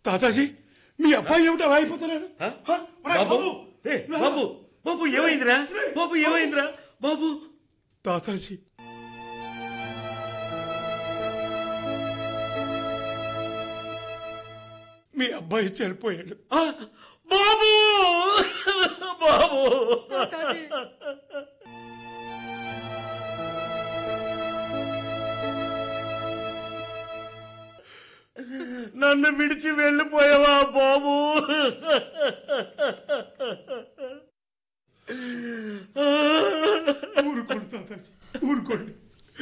తాతాజీ మీ అబ్బాయి ఏమిటి అలా అయిపోతున్నాడు ఆ? హ? ఒరేయ్ బాబు బాబు! ఏ, బాబు బాబు ఏమైందిరా బాబు ఏమైందిరా బాబు తాతాజీ మీ అబ్బాయి చనిపోయాడు ఆ, బాబు బాబు నన్ను విడిచి వెళ్ళిపోయావా బాబు ఊరుకోండి తాతాజీ ఊరుకోండి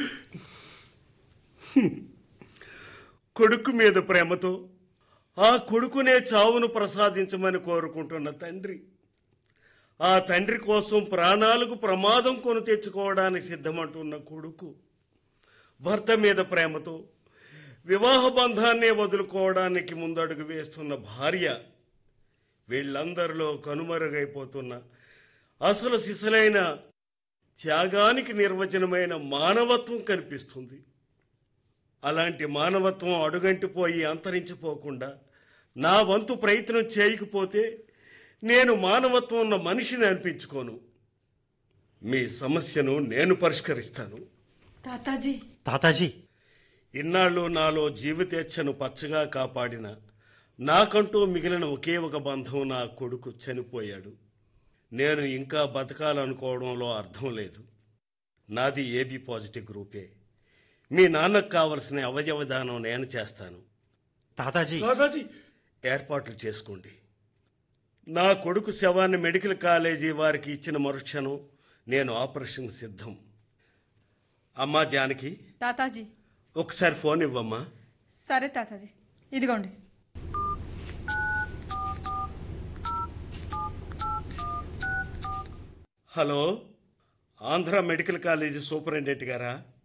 కొడుకు మీద ప్రేమతో ఆ కొడుకునే చావును ప్రసాదించమని కోరుకుంటున్న తండ్రి ఆ తండ్రి కోసం ప్రాణాలకు ప్రమాదం కొని తెచ్చుకోవడానికి సిద్ధమంటున్న కొడుకు భర్త మీద ప్రేమతో వివాహ బంధాన్నే వదులుకోవడానికి ముందడుగు వేస్తున్న భార్య వీళ్ళందరిలో కనుమరుగైపోతున్న అసలు సిసలైన త్యాగానికి నిర్వచనమైన మానవత్వం కనిపిస్తుంది అలాంటి మానవత్వం అడుగంటిపోయి అంతరించిపోకుండా నా వంతు ప్రయత్నం చేయకపోతే నేను మానవత్వం ఉన్న మనిషిని అనిపించుకోను మీ సమస్యను నేను పరిష్కరిస్తాను తాతాజీ తాతాజీ ఇన్నాళ్ళు నాలో జీవితేచ్ఛను పచ్చగా కాపాడిన నాకంటూ మిగిలిన ఒకే ఒక బంధం నా కొడుకు చనిపోయాడు నేను ఇంకా బతకాలనుకోవడంలో అర్థం లేదు నాది ఏబి పాజిటివ్ గ్రూపే మీ నాన్నకు కావలసిన అవయవ దానం నేను చేస్తాను తాతాజీ తాతాజీ ఏర్పాట్లు చేసుకోండి నా కొడుకు శవాన్ని మెడికల్ కాలేజీ వారికి ఇచ్చిన మరుక్షణం నేను ఆపరేషన్ సిద్ధం అమ్మా జానకి తాతాజీ ఒకసారి ఫోన్ ఇవ్వమ్మా సరే తాతాజీ ఇదిగోండి hello Andhra medical college superintendent గారా